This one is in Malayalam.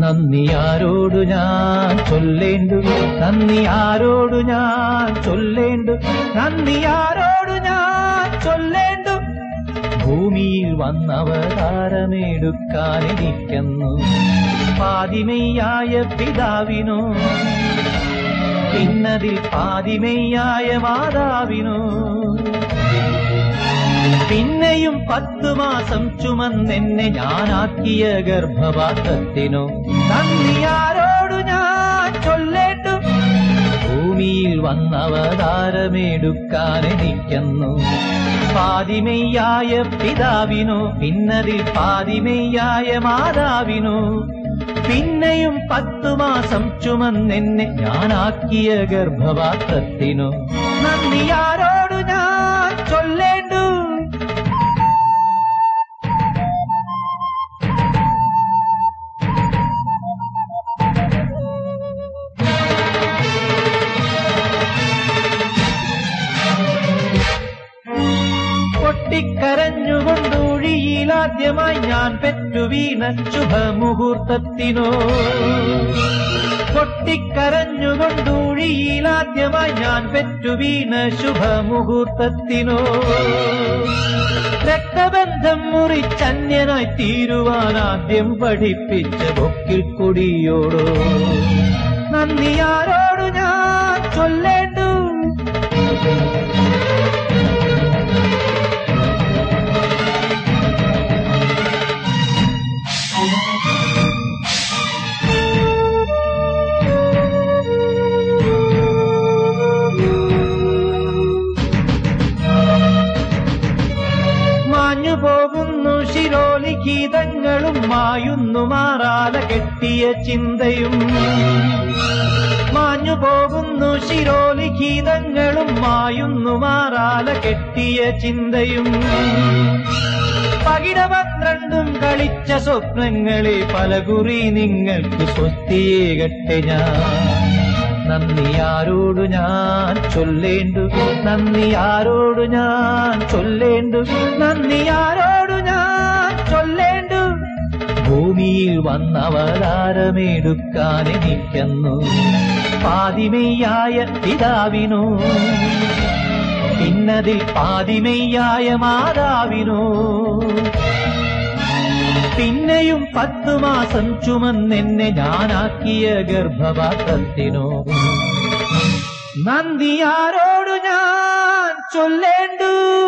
നന്ദി ആരോടു ഞാൻ ചൊല്ലേണ്ടു നന്ദി ആരോടു ഞാൻ ചൊല്ലേണ്ടു നന്ദി ആരോടു ഞാൻ ചൊല്ലേണ്ടു ഭൂമിയിൽ വന്നവതാരമെടുക്കാൻ എനിക്കുന്നു പാതിമയ്യായ പിതാവിനോ പിന്നതിൽ പാതിമയ്യായ മാതാവിനോ പിന്നെയും പത്തു മാസം ചുമന്നെന്നെ ഞാനാക്കിയ ഗർഭപാത്രത്തിനോ നന്ദി ആരോടു ഞാൻ ചൊല്ലേണ്ടു ഭൂമിയിൽ വന്നവതാരമെടുക്കാൻ എനിക്കുന്നു പാതിമയ്യായ പിതാവിനോ പിന്നതിൽ പാതിമയ്യായ മാതാവിനോ പിന്നെയും പത്തു മാസം ചുമന്നെന്നെ ഞാനാക്കിയ ഗർഭപാത്രത്തിനോ നന്ദി ആരോടു ഞാൻ ചൊല്ലേണ്ടു പൊട്ടിക്കരഞ്ഞുകൊണ്ടൊഴിയിലാദ്യമായി ഞാൻ പെറ്റു വീണ ശുഭമുഹൂർത്തത്തിനോ പൊട്ടിക്കരഞ്ഞുകൊണ്ടൊഴിയിലാദ്യമായി ഞാൻ പെറ്റു വീണ ശുഭമുഹൂർത്തത്തിനോ രക്തബന്ധം മുറിച്ചന്യനായി തീരുവാൻ ആദ്യം പഠിപ്പിച്ച ബൊക്കിൽ കൊടിയോടോ നന്ദി ആരോടു ഞാൻ ചൊല്ലേണ്ടു മാഞ്ഞു പോകുന്നു ശിരോലിഖീതങ്ങളും മായുന്നു മാറാല കെട്ടിയ ചിന്തയും മാഞ്ഞു പോകുന്നു ശിരോലിഖീതങ്ങളും മായുന്നു മാറാല കെട്ടിയ ചിന്തയും പകിട പന്ത്രണ്ടും കളിച്ച സ്വപ്നങ്ങളെ പലകുറി നിങ്ങൾക്ക് സ്വസ്തിയേകട്ടെ ഞാൻ നന്ദി ആരോടു ഞാൻ ചൊല്ലേണ്ടു നന്ദി ആരോടു ഞാൻ ചൊല്ലേണ്ടു നന്ദി ആരോടു ഞാൻ ചൊല്ലേണ്ടു ഭൂമിയിൽ വന്നവതാരമെടുക്കാൻ എനിക്കുന്നു പാതിമയ്യായ പിതാവിനോ പിന്നതിൽ പാതിമയ്യായ മാതാവിനോ പിന്നെയും പത്തു മാസം ചുമന്നെന്നെ ഞാനാക്കിയ ഗർഭപാത്രത്തിനോ നന്ദി ആരോടു ഞാൻ ചൊല്ലേണ്ടു